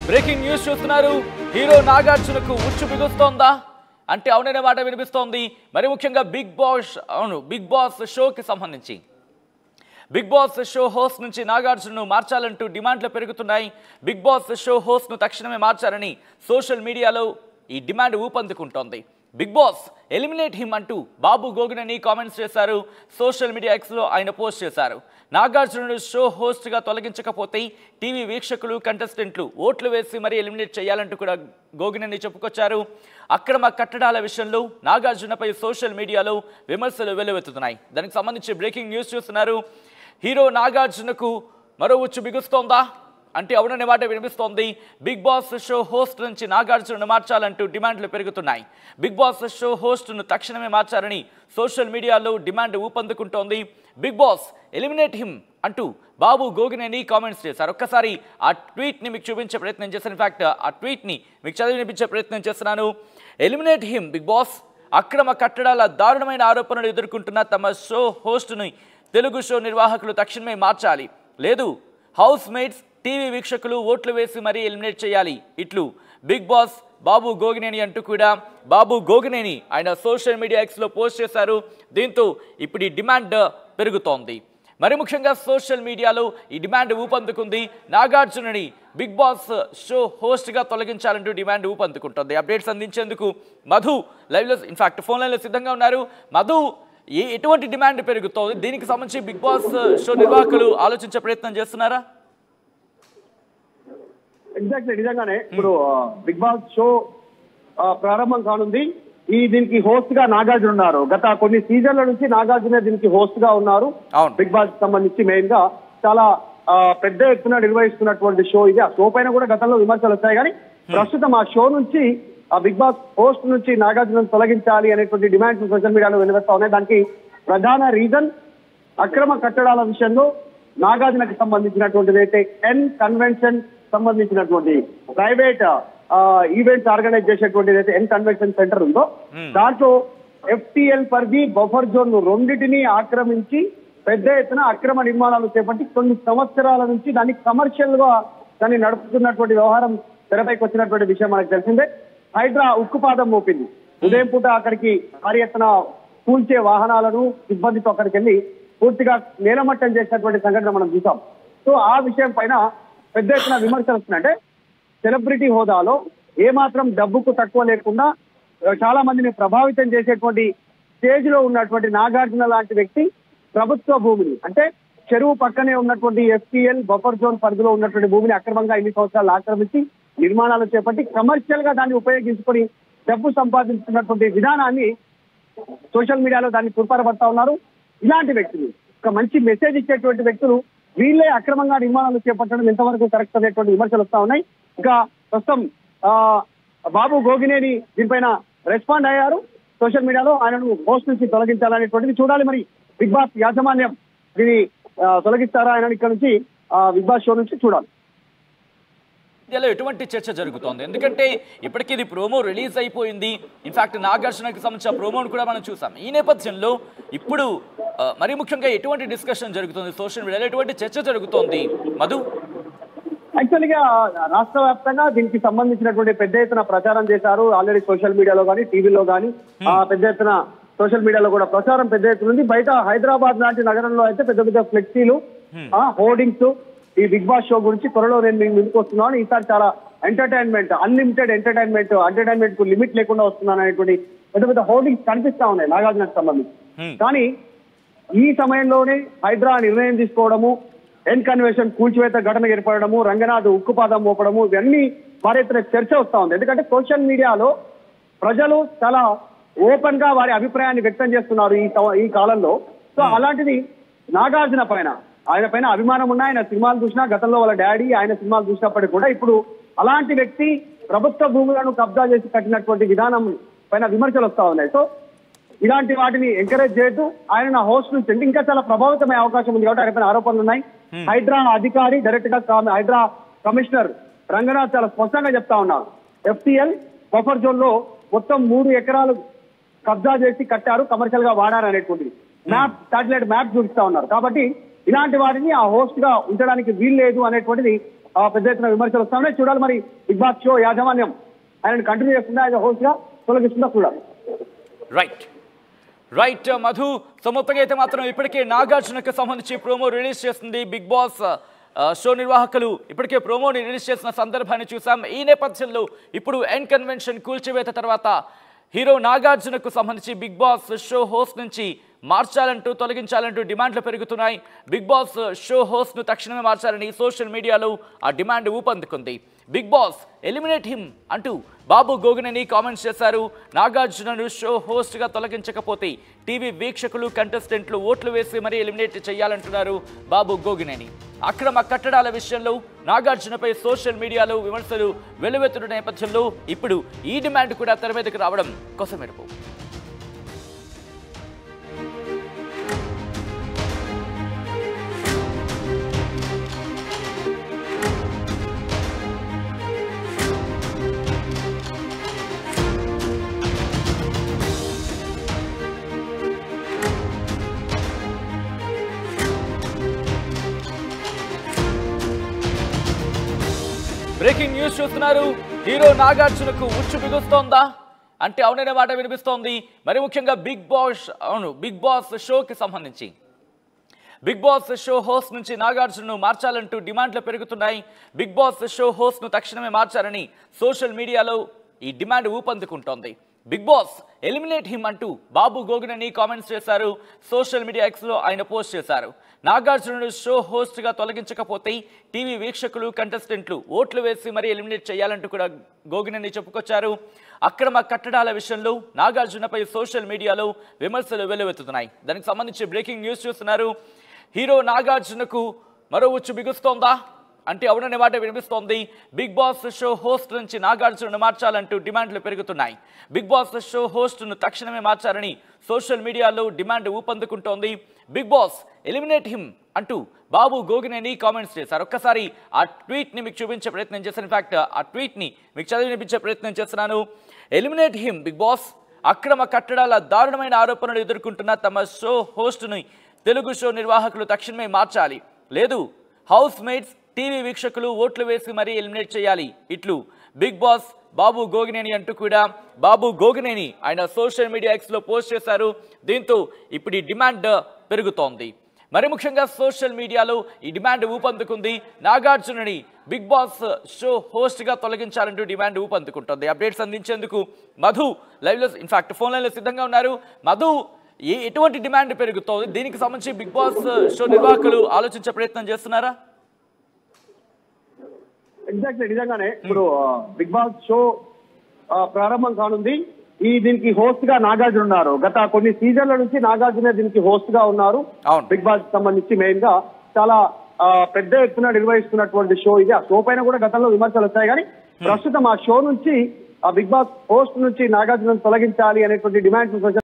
Breaking news చూస్తున్నారు hero నాగార్జునకు ఉచ్చు బిగుస్తోందా అంటే అవుననే మాట వినిపిస్తోంది మరి ముఖ్యంగా బిగ్ బాస్ అవును బిగ్ బాస్ షోకి సంబంధించి బిగ్ బాస్ షో హోస్ట్ నుంచి నాగార్జునను మార్చాలంటూ డిమాండ్లు పెరుగుతున్నాయి బిగ్ బాస్ షో హోస్ట్ను తక్షణమే మార్చాలని సోషల్ మీడియాలో ఈ డిమాండ్ ఊపందుకుంటోంది బిగ్ బాస్ ఎలిమినేట్ హిమ్ అంటూ బాబు గోగినని కామెంట్స్ చేశారు సోషల్ మీడియా ఎక్స్లో ఆయన పోస్ట్ చేశారు నాగార్జునుడు షో హోస్ట్గా తొలగించకపోతే టీవీ వీక్షకులు కంటెస్టెంట్లు ఓట్లు వేసి మరీ ఎలిమినేట్ చేయాలంటూ కూడా గోగినని చెప్పుకొచ్చారు అక్రమ కట్టడాల విషయంలో నాగార్జునపై సోషల్ మీడియాలో విమర్శలు వెల్లువెత్తుతున్నాయి దానికి సంబంధించి బ్రేకింగ్ న్యూస్ చూస్తున్నారు హీరో నాగార్జునకు మరో ఉచ్చు బిగుస్తోందా అంటే అవుననే మాట వినిపిస్తోంది బిగ్ బాస్ షో హోస్ట్ నుంచి నాగార్జునను మార్చాలంటూ డిమాండ్లు పెరుగుతున్నాయి బిగ్ బాస్ షో హోస్ట్ను తక్షణమే మార్చాలని సోషల్ మీడియాలో డిమాండ్ ఊపందుకుంటోంది బిగ్ బాస్ ఎలిమినేట్ హిమ్ అంటూ బాబు గోగినేని కామెంట్స్ చేశారు ఒక్కసారి ఆ ట్వీట్ని మీకు చూపించే ప్రయత్నం చేశాను ఇన్ఫాక్ట్ ఆ ట్వీట్ని మీకు చదివి వినిపించే ప్రయత్నం చేస్తున్నాను ఎలిమినేట్ హిమ్ బిగ్ బాస్ అక్రమ కట్టడాల దారుణమైన ఆరోపణలు ఎదుర్కొంటున్న తమ షో హోస్ట్ని తెలుగు షో నిర్వాహకులు తక్షణమే మార్చాలి లేదు హౌస్ మేట్స్ టీవీ వీక్షకులు ఓట్లు వేసి మరీ ఎలిమినేట్ చేయాలి ఇట్లు బిగ్ బాస్ బాబు గోగినేని అంటూ కూడా బాబు గోగినేని ఆయన సోషల్ మీడియా ఎక్స్లో పోస్ట్ చేశారు దీంతో ఇప్పుడు ఈ డిమాండ్ పెరుగుతోంది మరి ముఖ్యంగా సోషల్ మీడియాలో ఈ డిమాండ్ ఊపందుకుంది నాగార్జునని బిగ్ బాస్ షో హోస్ట్గా తొలగించాలంటూ డిమాండ్ ఊపందుకుంటుంది అప్డేట్స్ అందించేందుకు మధు లైవ్లో ఇన్ఫాక్ట్ ఫోన్ లైన్లో సిద్ధంగా ఉన్నారు మధు ఏ ఎటువంటి డిమాండ్ పెరుగుతోంది దీనికి సంబంధించి బిగ్ బాస్ షో నిర్వాహకులు ఆలోచించే ప్రయత్నం చేస్తున్నారా ఎగ్జాక్ట్లీ నిజంగానే ఇప్పుడు బిగ్ బాస్ షో ఆ, ప్రారంభం కానుంది ఈ దీనికి హోస్ట్ గా నాగార్జున ఉన్నారు గత కొన్ని సీజన్ల నుంచి నాగార్జున దీనికి హోస్ట్ గా ఉన్నారు అవును. బిగ్ బాస్ సంబంధించి మెయిన్ గా చాలా ఆ, పెద్ద ఎత్తున నిర్వహిస్తున్నటువంటి షో ఇది ఆ షో పైన కూడా గతంలో విమర్శలు వచ్చాయి కానీ ప్రస్తుతం ఆ షో నుంచి ఆ బిగ్ బాస్ హోస్ట్ నుంచి నాగార్జున తొలగించాలి అనేటువంటి డిమాండ్స్ సోషల్ మీడియాలో వెలువెత్తా ఉన్నాయి దానికి ప్రధాన రీజన్ అక్రమ కట్టడాల విషయంలో నాగార్జునకి సంబంధించినటువంటిది అయితే ఎన్ కన్వెన్షన్ సంబంధించినటువంటి ప్రైవేట్ ఈవెంట్స్ ఆర్గనైజ్ చేసేటువంటిది అయితే ఎన్ కన్వెన్షన్ సెంటర్ ఉందో దాంట్లో ఎఫ్టిఎల్ పరిధి బఫర్ జోన్ రెండింటిని ఆక్రమించి పెద్ద ఎత్తున అక్రమ నిర్మాణాలు చేపట్టి కొన్ని సంవత్సరాల నుంచి దాన్ని కమర్షియల్ గా దాన్ని నడుపుతున్నటువంటి వ్యవహారం తెరపైకి వచ్చినటువంటి విషయం మనకు తెలిసిందే హైడ్రా ఉక్కుపాదం మోపింది ఉదయం పూట అక్కడికి భారీ ఎత్తున కూల్చే వాహనాలను సిబ్బందితో అక్కడికి వెళ్ళి పూర్తిగా నేలమట్టం చేసినటువంటి సంఘటన మనం చూసాం సో ఆ విషయం పైన పెద్ద ఎత్తున విమర్శలు వస్తున్నాయంటే సెలబ్రిటీ హోదాలో ఏమాత్రం డబ్బుకు తక్కువ లేకుండా ఆ, చాలా మందిని ప్రభావితం చేసేటువంటి స్టేజ్ లో ఉన్నటువంటి నాగార్జున లాంటి వ్యక్తి ప్రభుత్వ భూమిని అంటే చెరువు పక్కనే ఉన్నటువంటి ఎఫ్టీఎల్ బఫర్ జోన్ పరిధిలో ఉన్నటువంటి భూమిని అక్రమంగా ఇన్ని సంవత్సరాలు ఆక్రమించి నిర్మాణాలు చేపట్టి కమర్షియల్ గా దాన్ని ఉపయోగించుకొని డబ్బు సంపాదించుకున్నటువంటి విధానాన్ని సోషల్ మీడియాలో దాన్ని తుర్పారపడతా ఉన్నారు ఇలాంటి వ్యక్తులు ఒక మంచి మెసేజ్ ఇచ్చేటువంటి వ్యక్తులు వీళ్ళే అక్రమంగా నిర్మాణాలు చేపట్టడం ఎంతవరకు కరెక్ట్ అనేటువంటి విమర్శలు వస్తా ఉన్నాయి ఇంకా ప్రస్తుతం ఆ, బాబు గోగినేని దీనిపైన రెస్పాండ్ అయ్యారు సోషల్ మీడియాలో ఆయనను పోస్ట్ నుంచి తొలగించాలనేటువంటిది చూడాలి మరి బిగ్ బాస్ యాజమాన్యం దీన్ని ఆ, తొలగిస్తారా ఆయన ఇక్కడ నుంచి ఆ, బిగ్ బాస్ షో నుంచి చూడాలి ఇండియాలో ఎటువంటి చర్చ జరుగుతోంది ఎందుకంటే ఇప్పటికీ ఇది ప్రోమో రిలీజ్ అయిపోయింది ఇన్ఫాక్ట్ నాగార్జునకి సంబంధించిన ప్రోమోను కూడా మనం చూసాం ఈ నేపథ్యంలో ఇప్పుడు ఆ, మరీ ముఖ్యంగా ఎటువంటి డిస్కషన్ జరుగుతుంది సోషల్ మీడియాలో ఎటువంటి చర్చ జరుగుతోంది మధు యాక్చువల్గా రాష్ట్ర వ్యాప్తంగా దీనికి సంబంధించినటువంటి పెద్ద ఎత్తున ప్రచారం చేశారు ఆల్రెడీ సోషల్ మీడియాలో కానీ టీవీలో కానీ ఆ పెద్ద ఎత్తున సోషల్ మీడియాలో కూడా ప్రచారం పెద్ద ఎత్తున ఉంది బయట హైదరాబాద్ లాంటి నగరంలో అయితే పెద్ద పెద్ద ఫ్లెక్సీలు ఆ హోర్డింగ్స్ ఈ బిగ్ బాస్ షో గురించి త్వరలో నేను మీకు ముందుకు వస్తున్నాను ఈసారి చాలా ఎంటర్టైన్మెంట్ అన్లిమిటెడ్ ఎంటర్టైన్మెంట్ ఎంటర్టైన్మెంట్ కు లిమిట్ లేకుండా వస్తున్నాను అనేటువంటి పెద్ద పెద్ద హోర్డింగ్స్ కనిపిస్తా ఉన్నాయి నాగార్జునకు సంబంధించి Hmm. కానీ ఈ సమయంలోనే హైడ్రా నిర్ణయం తీసుకోవడము ఎన్ కన్వెన్షన్ కూల్చివేత ఘటన ఏర్పడము రంగనాథ్ ఉక్కుపాదం మోపడము ఇవన్నీ భారీ ఎత్తున చర్చ వస్తా ఉంది ఎందుకంటే సోషల్ మీడియాలో ప్రజలు చాలా ఓపెన్ గా వారి అభిప్రాయాన్ని వ్యక్తం చేస్తున్నారు ఈ సం- ఈ కాలంలో సో అలాంటిది నాగార్జున పైన ఆయన పైన అభిమానం ఉన్న ఆయన సినిమాలు చూసినా గతంలో వాళ్ళ డాడీ ఆయన సినిమాలు చూసినప్పటికీ కూడా ఇప్పుడు అలాంటి వ్యక్తి ప్రభుత్వ భూములను కబ్జా చేసి కట్టినటువంటి విధానం పైన విమర్శలు వస్తా ఉన్నాయి సో ఇలాంటి వాటిని ఎంకరేజ్ చేయొద్దు ఆయన నా హోస్ట్ నుంచి అంటే ఇంకా చాలా ప్రభావితమయ్యే అవకాశం ఉంది కాబట్టి ఆయన పైన ఆరోపణలు ఉన్నాయి హైడ్రా అధికారి డైరెక్ట్ గా కామ్- హైడ్రా కమిషనర్ రంగనాథ్ చాలా స్పష్టంగా చెప్తా ఉన్నారు ఎఫ్టిఎల్ బఫర్ జోన్ లో మొత్తం మూడు ఎకరాలు కబ్జా చేసి కట్టారు కమర్షియల్ గా వాడారు అనేటువంటిది మ్యాప్ సాటిలైట్ మ్యాప్ చూపిస్తా ఉన్నారు కాబట్టి ఇలాంటి వాటిని ఆ హోస్ట్ గా ఉంచడానికి వీల్లేదు అనేటువంటిది ఆ, పెద్ద ఎత్తున విమర్శలు వస్తా ఉన్నాయి చూడాలి మరి బిగ్ బాస్ షో యాజమాన్యం ఆయన కంటిన్యూ చేస్తుందా ఆయన హోస్ట్ గా తొలగిస్తుందా చూడాలి రైట్ రైట్ మధు సో మొత్తంగా అయితే మాత్రం ఇప్పటికే నాగార్జునకు సంబంధించి ప్రోమో రిలీజ్ చేస్తుంది బిగ్ బాస్ ఆ, షో నిర్వాహకులు ఇప్పటికే ప్రోమోని రిలీజ్ చేసిన సందర్భాన్ని చూసాం ఈ నేపథ్యంలో ఇప్పుడు ఎన్ కన్వెన్షన్ కూల్చివేత తర్వాత హీరో నాగార్జునకు సంబంధించి బిగ్ బాస్ షో హోస్ట్ నుంచి మార్చాలంటూ తొలగించాలంటూ డిమాండ్లు పెరుగుతున్నాయి బిగ్ బాస్ షో హోస్ట్ను తక్షణమే మార్చాలని సోషల్ మీడియాలో ఆ డిమాండ్ ఊపందుకుంది బిగ్ బాస్ ఎలిమినేట్ హిమ్ అంటూ బాబు గోగినేని కామెంట్స్ చేశారు నాగార్జునను షో హోస్ట్గా తొలగించకపోతే టీవీ వీక్షకులు కంటెస్టెంట్లు ఓట్లు వేసి మరీ ఎలిమినేట్ చేయాలంటున్నారు బాబు గోగినేని అక్రమ కట్టడాల విషయంలో నాగార్జునపై సోషల్ మీడియాలో విమర్శలు వెలువెత్తున్న నేపథ్యంలో ఇప్పుడు ఈ డిమాండ్ కూడా తెర మీదకు రావడం కొసమెరుపు బ్రేకింగ్ న్యూస్ చూస్తున్నారు హీరో నాగార్జునకు ఉచ్చు బిగుస్తోందా అంటే అవుననే మాట వినిపిస్తోంది మరి ముఖ్యంగా బిగ్ బాస్ అవును బిగ్ బాస్ షోకి సంబంధించి బిగ్ బాస్ షో హోస్ట్ నుంచి నాగార్జునను మార్చాలంటూ డిమాండ్లు పెరుగుతున్నాయి బిగ్ బాస్ షో హోస్ట్ను తక్షణమే మార్చాలని సోషల్ మీడియాలో ఈ డిమాండ్ ఊపందుకుంటోంది బిగ్ బాస్ ఎలిమినేట్ హిమ్ అంటూ బాబు గోగినని కామెంట్స్ చేశారు సోషల్ మీడియా ఎక్స్లో ఆయన పోస్ట్ చేశారు నాగార్జునుడు షో హోస్ట్గా తొలగించకపోతే టీవీ వీక్షకులు కంటెస్టెంట్లు ఓట్లు వేసి మరీ ఎలిమినేట్ చేయాలంటూ కూడా గోగినని చెప్పుకొచ్చారు అక్రమ కట్టడాల విషయంలో నాగార్జునపై సోషల్ మీడియాలో విమర్శలు వెల్లువెత్తుతున్నాయి దానికి సంబంధించి బ్రేకింగ్ న్యూస్ చూస్తున్నారు హీరో నాగార్జునకు మరో ఉచ్చు బిగుస్తోందా అంటే అవుననే మాట వినిపిస్తోంది బిగ్ బాస్ షో హోస్ట్ నుంచి నాగార్జునను మార్చాలంటూ డిమాండ్లు పెరుగుతున్నాయి బిగ్ బాస్ షో హోస్ట్ను తక్షణమే మార్చాలని సోషల్ మీడియాలో డిమాండ్ ఊపందుకుంటోంది బిగ్ బాస్ ఎలిమినేట్ హిమ్ అంటూ బాబు గోగినేని కామెంట్స్ చేశారు ఒక్కసారి ఆ ట్వీట్ని మీకు చూపించే ప్రయత్నం చేశాను ఇన్ఫాక్ట్ ఆ ట్వీట్ని మీకు చదివి వినిపించే ప్రయత్నం చేస్తున్నాను ఎలిమినేట్ హిమ్ బిగ్ బాస్ అక్రమ కట్టడాల దారుణమైన ఆరోపణలు ఎదుర్కొంటున్న తమ షో హోస్ట్ని తెలుగు షో నిర్వాహకులు తక్షణమే మార్చాలి లేదు హౌస్ మేట్స్ టీవీ వీక్షకులు ఓట్లు వేసి మరీ ఎలిమినేట్ చేయాలి ఇట్లు బిగ్ బాస్ బాబు గోగినేని అంటూ కూడా బాబు గోగినేని ఆయన సోషల్ మీడియా ఎక్స్లో పోస్ట్ చేశారు దీంతో ఇప్పుడు ఈ డిమాండ్ పెరుగుతోంది మరి ముఖ్యంగా సోషల్ మీడియాలో ఈ డిమాండ్ ఊపందుకుంది నాగార్జునని బిగ్ బాస్ షో హోస్ట్గా తొలగించాలంటూ డిమాండ్ ఊపందుకుంటుంది అప్డేట్స్ అందించేందుకు మధు లైవ్లో ఇన్ఫాక్ట్ ఫోన్ లైన్లో సిద్ధంగా ఉన్నారు మధు ఏ ఎటువంటి డిమాండ్ పెరుగుతోంది దీనికి సంబంధించి బిగ్ బాస్ షో నిర్వాహకులు ఆలోచించే ప్రయత్నం చేస్తున్నారా ఎగ్జాక్ట్లీ నిజంగానే ఇప్పుడు బిగ్ బాస్ షో ఆ, ప్రారంభం కానుంది ఈ దీనికి హోస్ట్ గా నాగార్జున ఉన్నారు గత కొన్ని సీజన్ల నుంచి నాగార్జున దీనికి హోస్ట్ గా ఉన్నారు అవును. బిగ్ బాస్ కి సంబంధించి మెయిన్ గా చాలా ఆ, పెద్ద ఎత్తున నిర్వహిస్తున్నటువంటి షో ఇది ఆ షో పైన కూడా గతంలో విమర్శలు వచ్చాయి కానీ ప్రస్తుతం ఆ షో నుంచి ఆ బిగ్ బాస్ హోస్ట్ నుంచి నాగార్జున తొలగించాలి అనేటువంటి డిమాండ్స్